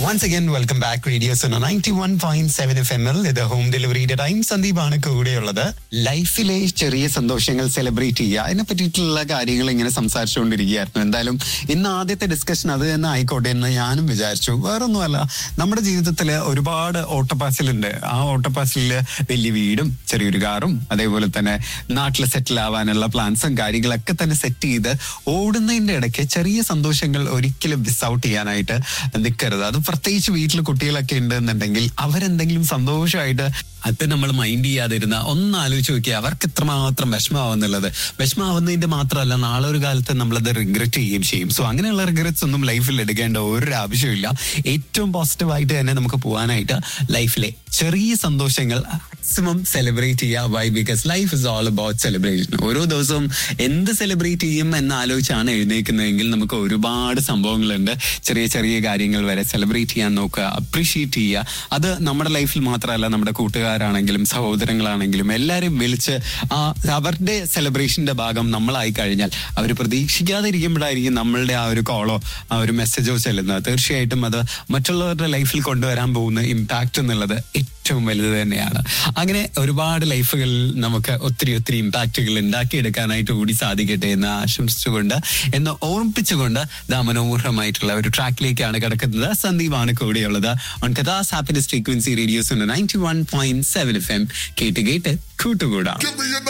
once again welcome back radio സോണോ ninety one point seven F M L ഇത് home ഡെലിവറിയുടെ time സന്ദീപാണ് കൂടെയുള്ളത് ലൈഫിലെ ചെറിയ സന്തോഷങ്ങൾ സെലിബ്രേറ്റ് ചെയ്യുക അതിനെ പറ്റിയിട്ടുള്ള കാര്യങ്ങൾ ഇങ്ങനെ സംസാരിച്ചുകൊണ്ടിരിക്കുകയായിരുന്നു എന്തായാലും ഇന്ന് ആദ്യത്തെ ഡിസ്കഷൻ അത് തന്നെ ആയിക്കോട്ടെ എന്ന് ഞാനും വിചാരിച്ചു വേറൊന്നുമല്ല നമ്മുടെ ജീവിതത്തിൽ ഒരുപാട് ഓട്ടപ്പാസിലുണ്ട് ആ ഓട്ടപ്പാസിലില് വലിയ വീടും ചെറിയൊരു കാറും അതേപോലെ തന്നെ നാട്ടിൽ സെറ്റിൽ ആവാനുള്ള പ്ലാൻസും കാര്യങ്ങളൊക്കെ തന്നെ സെറ്റ് ചെയ്ത് ഓടുന്നതിന്റെ ഇടയ്ക്ക് ചെറിയ സന്തോഷങ്ങൾ ഒരിക്കലും മിസ് ഔട്ട് ചെയ്യാനായിട്ട് നിൽക്കരുത് അത് പ്രത്യേകിച്ച് വീട്ടിൽ കുട്ടികളൊക്കെ ഉണ്ട് എന്നുണ്ടെങ്കിൽ അവരെന്തെങ്കിലും സന്തോഷമായിട്ട് അത് നമ്മൾ മൈൻഡ് ചെയ്യാതിരുന്ന ഒന്ന് ആലോചിച്ച് നോക്കിയാൽ അവർക്ക് എത്രമാത്രം വിഷമാവുന്നുള്ളത് വിഷമാവുന്നതിന്റെ മാത്രമല്ല നാളെ ഒരു കാലത്ത് നമ്മളത് റിഗ്രറ്റ് ചെയ്യുകയും ചെയ്യും സോ അങ്ങനെയുള്ള റിഗ്രറ്റ്സ് ഒന്നും ലൈഫിൽ എടുക്കേണ്ട ഒരു ആവശ്യമില്ല ഏറ്റവും പോസിറ്റീവായിട്ട് തന്നെ നമുക്ക് പോകാനായിട്ട് ലൈഫിലെ ചെറിയ സന്തോഷങ്ങൾ മാക്സിമം സെലിബ്രേറ്റ് ചെയ്യുക why because life is all about celebration ഓരോ ദിവസവും എന്ത് സെലിബ്രേറ്റ് ചെയ്യും എന്ന് ആലോചിച്ചാണ് എഴുന്നേക്കുന്നതെങ്കിൽ നമുക്ക് ഒരുപാട് സംഭവങ്ങളുണ്ട് ചെറിയ ചെറിയ കാര്യങ്ങൾ വരെ സെലിബ്രേറ്റ് ചെയ്യാൻ നോക്കുക അപ്രീഷിയേറ്റ് ചെയ്യുക അത് നമ്മുടെ ലൈഫിൽ മാത്രമല്ല നമ്മുടെ കൂട്ടുകാരാണെങ്കിലും സഹോദരങ്ങളാണെങ്കിലും എല്ലാവരും വിളിച്ച് ആ അവരുടെ സെലിബ്രേഷന്റെ ഭാഗം നമ്മളായി കഴിഞ്ഞാൽ അവർ പ്രതീക്ഷിക്കാതെ ഇരിക്കുമ്പോഴായിരിക്കും നമ്മളുടെ ആ ഒരു കോളോ ആ ഒരു മെസ്സേജോ ചെല്ലുന്നത് തീർച്ചയായിട്ടും അത് മറ്റുള്ളവരുടെ ലൈഫിൽ കൊണ്ടുവരാൻ പോകുന്ന ഇമ്പാക്റ്റ് എന്നുള്ളത് ഏറ്റവും വലുത് തന്നെയാണ് അങ്ങനെ ഒരുപാട് ലൈഫുകളിൽ നമുക്ക് ഒത്തിരി ഒത്തിരി ഇമ്പാക്റ്റുകൾ ഉണ്ടാക്കിയെടുക്കാനായിട്ട് കൂടി സാധിക്കട്ടെ എന്ന് ആശംസിച്ചുകൊണ്ട് എന്ന് ഓർമ്മിപ്പിച്ചുകൊണ്ട് ദാ മനോഹരമായിട്ടുള്ള ഒരു ട്രാക്കിലേക്കാണ് കിടക്കുന്നത് സന്ദീപാണ് കൂടെയുള്ളത് ഓൺ കഥാസ് happiness frequency radio's ninety one point seven F M കേട്ട് കേട്ട് കൂട്ടുകൂടാം Give me an